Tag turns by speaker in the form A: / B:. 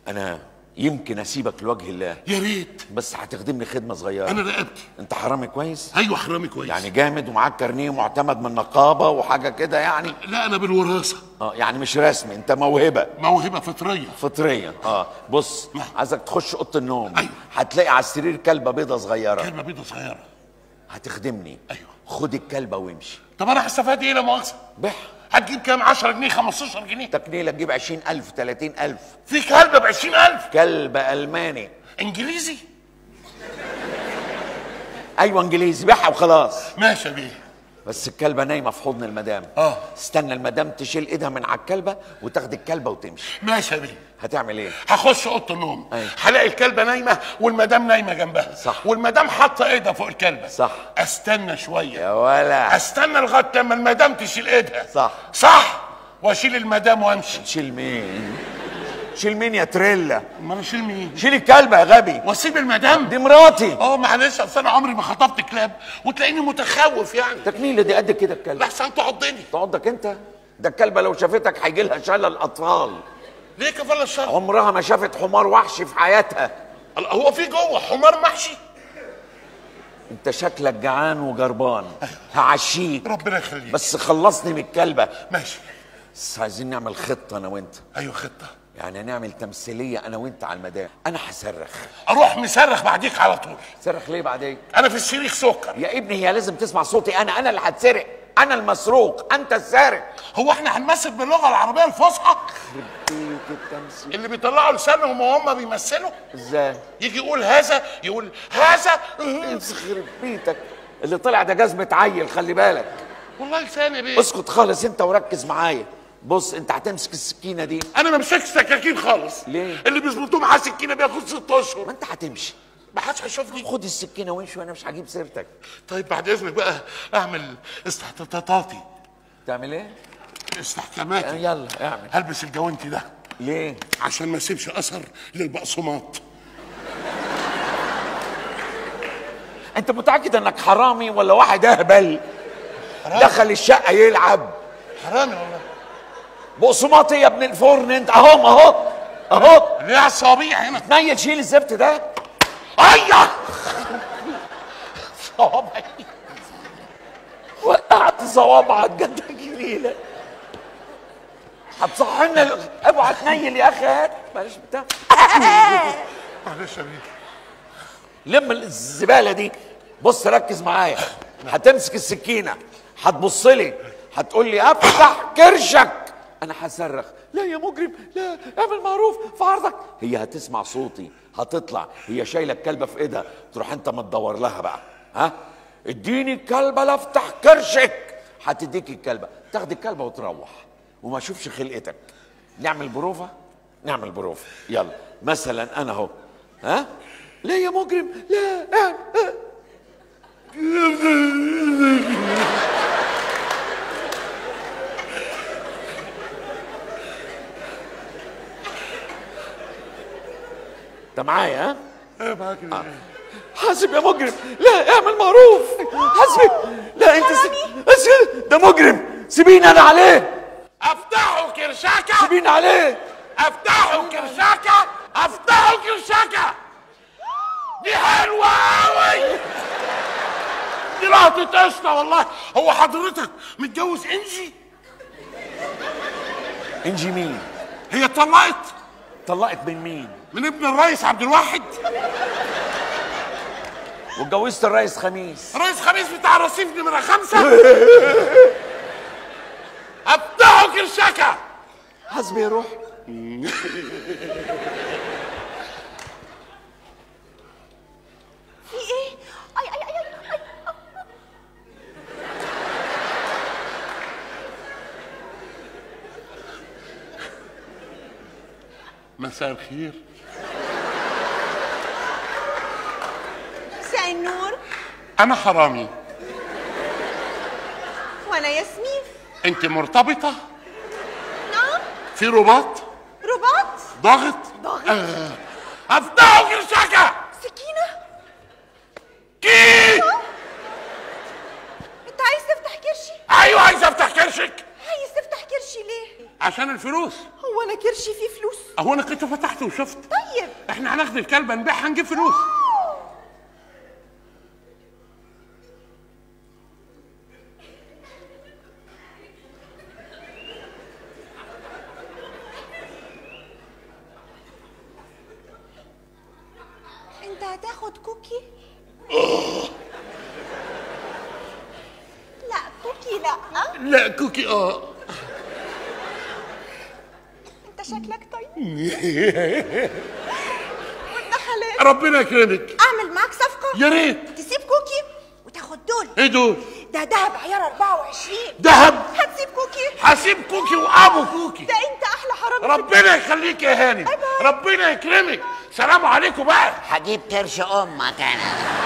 A: انا يمكن اسيبك لوجه الله
B: يا ريت
A: بس هتخدمني خدمه صغيره
B: انا رقبتي
A: انت حرامي كويس
B: ايوه حرامي كويس
A: يعني جامد ومعاك كارنيه معتمد من النقابه وحاجه كده يعني
B: لا انا بالوراثه
A: اه يعني مش رسمي انت موهبه
B: موهبه فطريه
A: فطريا اه بص
B: نعم.
A: عايزك تخش اوضه النوم
B: أيوة.
A: هتلاقي على السرير كلبه بيضه صغيره
B: كلمه بيضه صغيره
A: هتخدمني
B: أيوة.
A: خد الكلبه وامشي
B: طب انا هستفاد ايه لا مؤاخذه
A: بح
B: هتجيب كام 10 جنيه 15 جنيه
A: تكنيله تجيب 20000 30000
B: في كلب ب 20000
A: كلب الماني
B: انجليزي
A: ايوه انجليزي بيعها وخلاص
B: ماشي يا بيه
A: بس الكلبه نايمه في حضن المدام
B: آه.
A: استنى المدام تشيل ايدها من على الكلبه وتاخد الكلبه وتمشي
B: ماشي يا بيه
A: هتعمل ايه
B: هخش اوضه النوم
A: أيوة.
B: هلاقي الكلبه نايمه والمدام نايمه جنبها
A: صح.
B: والمدام حاطه ايدها فوق الكلبه
A: صح.
B: استنى شويه
A: يا ولا
B: استنى لغايه لما المدام تشيل ايدها
A: صح.
B: صح واشيل المدام وامشي
A: تشيل مين شيل مين يا تريلا
B: ما انا اشيل مين
A: شيل الكلبه يا غبي
B: واسيب المدام
A: دي مراتي
B: اه معلش اصل انا عمري ما خطبت كلاب وتلاقيني متخوف يعني
A: تكنيله دي قد كده الكلبه
B: لحسن تعضني
A: تقعدك انت ده الكلبه لو شافتك هيجي لها شلل الاطفال
B: ليه كفاله الشر
A: عمرها ما شافت حمار وحشي في حياتها
B: الله، هو في جوه حمار محشي
A: انت شكلك جعان وجربان هعشيك
B: ربنا يخليك
A: بس خلصني من الكلبه
B: ماشي
A: بس عايزين نعمل خطه انا وانت
B: ايوه خطه
A: يعني هنعمل تمثيليه انا وانت على المدام انا هصرخ
B: اروح مصرخ بعديك على طول
A: صرخ ليه بعدين
B: انا في السرير سكر
A: يا ابني هي لازم تسمع صوتي انا انا اللي هتسرق انا المسروق انت السارق
B: هو احنا هنمثل باللغه العربيه الفصحى
A: بيت التمثيل
B: اللي بيطلعوا لسانهم وهم بيمثلوا
A: ازاي
B: يجي يقول هذا يقول هذا
A: يخرب بيتك اللي طلع ده جزمة عيل خلي بالك
B: والله لساني بيه
A: اسكت خالص انت وركز معايا بص انت هتمسك السكينة دي
B: انا ما مسكش سكاكين خالص
A: ليه؟
B: اللي بيظبطوه معاه سكينه بياخد ست اشهر
A: ما انت هتمشي
B: ما حدش هيشوفني
A: خد السكينة وامشي وانا مش هجيب سيرتك
B: طيب بعد اذنك بقى اعمل استحقاقاتي
A: تعمل ايه؟
B: استحكاماتي
A: يلا اعمل
B: هلبس الجوانتي ده
A: ليه؟
B: عشان ما اسيبش اثر للبقسماط
A: انت متأكد انك حرامي ولا واحد اهبل دخل الشقة يلعب
B: حرامي والله
A: بقسماطي يا ابن الفرن انت اهو اهو اهو
B: ليه على الصوابيع هنا
A: نيل شيل الزفت ده
B: ايوه صوابعي
A: وقعت صوابعك جدك جميلة هتصحينا ال- اوعى تنيل يا اخي هات معلش بتاع
B: معلش يا بيه
A: لم الزباله دي بص ركز معايا هتمسك السكينه هتبص لي هتقول لي افتح كرشك انا هصرخ لا يا مجرم لا اعمل معروف في عرضك هي هتسمع صوتي هتطلع هي شايله الكلبه في ايدها تروح انت ما تدور لها بقى ها اديني الكلبه لا افتح كرشك هتديك الكلبه تاخد الكلبه وتروح وما اشوفش خلقتك نعمل بروفه نعمل بروفه يلا مثلا انا اهو ها لا يا مجرم لا اعمل انت معايا ها
B: ايه معاك يا بيه؟
A: حاسب يا مجرم لا اعمل معروف حاسب لا انت س... أس- ده مجرم سيبيني انا عليه
B: افتحوا كرشاكه
A: سيبيني عليه
B: افتحوا كرشاكه افتحوا كرشاكه دي حلوه قوي دي لقطة قشطة والله هو حضرتك متجوز انجي
A: انجي مين
B: هي اتطلقت
A: طلقت من مين
B: من ابن الرئيس عبد الواحد
A: واتجوزت الرئيس خميس
B: رئيس خميس بتاع رصيف نمرة خمسة افتحوا كرشاكة
A: حسبي يا روح
C: في ايه؟ اي اي اي اي, أي.
B: مساء الخير
C: مساء النور
B: انا حرامي
C: وانا ياسمين
B: انت مرتبطة
C: نعم
B: في رباط
C: رباط
B: ضغط
C: ضغط.
B: آه. افتحوا كرشاكة
C: سكينة
B: كي
C: انت عايز تفتح كرشي؟
B: ايوه عايز افتح كرشك
C: عايز تفتح كرشي ليه؟
B: عشان الفلوس
C: هو انا كرشي فيه فلوس
B: اهو انا كنت فتحت وشفت
C: طيب
B: احنا هناخد الكلبه نبيعها نجيب فلوس
C: انت هتاخد كوكي لا كوكي لا
B: لا كوكي اه
C: انت شكلك طيب وانت حلال
B: ربنا يكرمك
C: اعمل معاك صفقه
B: يا ريت
C: تسيب كوكي وتاخد دول
B: ايه دول
C: ده دهب عيار 24
B: دهب
C: هتسيب كوكي
B: هسيب كوكي وابو كوكي
C: ده انت احلى حرام
B: ربنا يخليك يا هاني
C: باي باي.
B: ربنا يكرمك سلام عليكم بقى
D: هجيب كرش امك انا